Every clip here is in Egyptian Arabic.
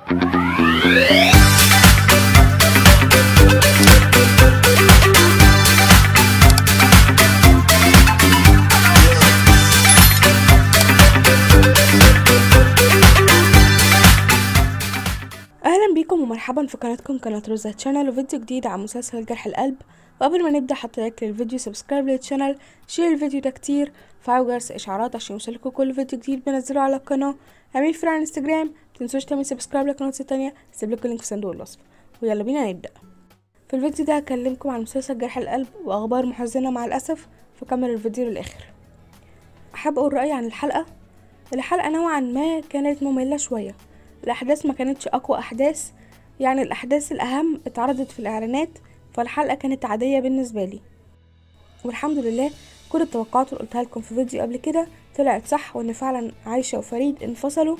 اهلا بيكم ومرحبا في قناتكم قناة روزا تشانل وفيديو جديد عن مسلسل جرح القلب وقبل ما نبدا حط لايك للفيديو سبسكرايب للشانل شير الفيديو ده كتير فعلوا جرس اشعارات عشان يوصلكوا كل فيديو جديد بنزله على القناه اعملوا فرع على الانستجرام متنسوش تعملوا سبسكرايب لقناتي التانية هسيب لكم اللينك في صندوق الوصف ويلا بينا نبدا في الفيديو ده هكلمكم عن مسلسل جرح القلب واخبار محزنه مع الاسف فكمل الفيديو للاخر احب اقول رايي عن الحلقه الحلقه نوعا ما كانت ممله شويه الاحداث ما كانتش اقوى احداث يعني الاحداث الاهم اتعرضت في الاعلانات فالحلقه كانت عاديه بالنسبه لي والحمد لله كل التوقعات اللي قلتها لكم في فيديو قبل كده طلعت صح وان فعلا عايشه وفريد انفصلوا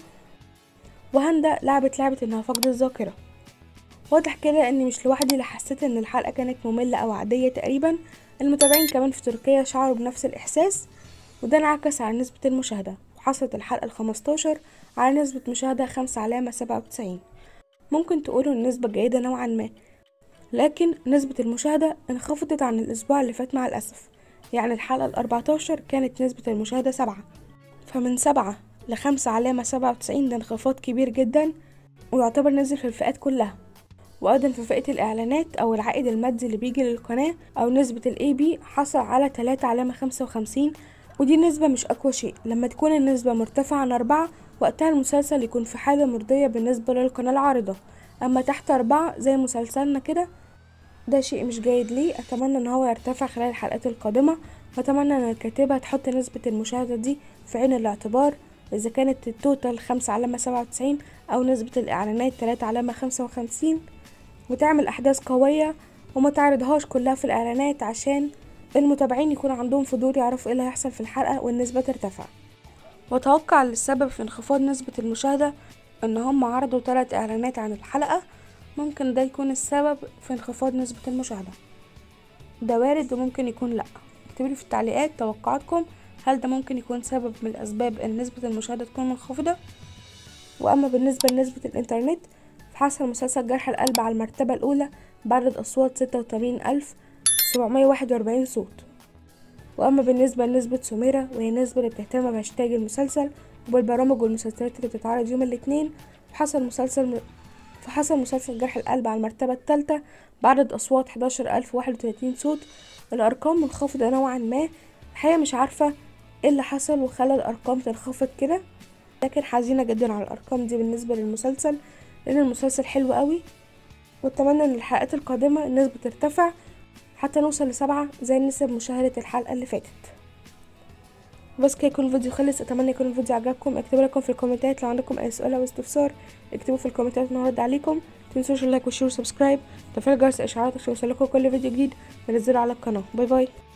وهندا لعبت لعبه انها فقد الذاكره واضح كده اني مش لوحدي اللي حسيت ان الحلقه كانت ممله او عاديه تقريبا المتابعين كمان في تركيا شعروا بنفس الاحساس وده انعكس على نسبه المشاهده وحصلت الحلقه الخمستاشر على نسبة مشاهدة خمسة علامة سبعة وتسعين ممكن تقولوا النسبة جيدة نوعا ما لكن نسبة المشاهدة انخفضت عن الأسبوع اللي فات مع الأسف يعني الحلقة الأربعتاشر كانت نسبة المشاهدة سبعة فمن سبعة لخمسة علامة سبعة وتسعين ده انخفاض كبير جدا ويعتبر نزل في الفئات كلها وأيضا في فئة الإعلانات أو العائد المادي اللي بيجي للقناة أو نسبة ال AB حصل على تلاتة علامة خمسة وخمسين ودي نسبة مش أقوى شيء لما تكون النسبة مرتفعة عن أربعة وقتها المسلسل يكون في حالة مرضية بالنسبة للقناة العارضة أما تحت أربعة زي مسلسلنا كده ده شيء مش جيد ليه أتمنى إن هو يرتفع خلال الحلقات القادمة وأتمنى إن الكاتبة تحط نسبة المشاهدة دي في عين الاعتبار إذا كانت التوتال خمسة علامة سبعة وتسعين أو نسبة الإعلانات تلاتة علامة خمسة وخمسين وتعمل أحداث قوية وما تعرضهاش كلها في الإعلانات عشان المتابعين يكون عندهم فضول يعرفوا ايه اللي هيحصل في الحلقة والنسبة ترتفع واتوقع ان السبب في انخفاض نسبة المشاهدة ان هم عرضوا ثلاث اعلانات عن الحلقة ممكن ده يكون السبب في انخفاض نسبة المشاهدة ده وارد وممكن يكون لا اكتبولي في التعليقات توقعاتكم هل ده ممكن يكون سبب من الاسباب ان نسبة المشاهدة تكون منخفضة واما بالنسبة لنسبة الانترنت فحصل مسلسل جرح القلب على المرتبة الاولى بعدد اصوات ستة وتمانين الف سبعمية واحد وأربعين صوت وأما بالنسبة لنسبة سميرة وهي النسبة اللي بتهتم بهاشتاج المسلسل وبالبرامج والمسلسلات اللي بتتعرض يوم الاثنين فحصل مسلسل فحصل مسلسل جرح القلب على المرتبة الثالثة بعدد أصوات حداشر ألف واحد وتلاتين صوت الأرقام منخفضة نوعا ما الحقيقة مش عارفة ايه اللي حصل وخلى الأرقام تنخفض كده لكن حزينة جدا على الأرقام دي بالنسبة للمسلسل لأن المسلسل حلو قوي واتمنى ان الحلقات القادمة النسبة ترتفع حتى نوصل لسبعة زي نسب مشاهدة الحلقة اللي فاتت بس كده يكون الفيديو خلص اتمنى يكون الفيديو عجبكم اكتبوا لكم في الكومنتات لو عندكم اي سؤال او استفسار اكتبوا في الكومنتات وانا هرد عليكم متنسوش اللايك والشير والسبسكرايب وتفعيل جرس الاشعارات عشان يوصلكوا كل فيديو جديد بنزله على القناه باي باي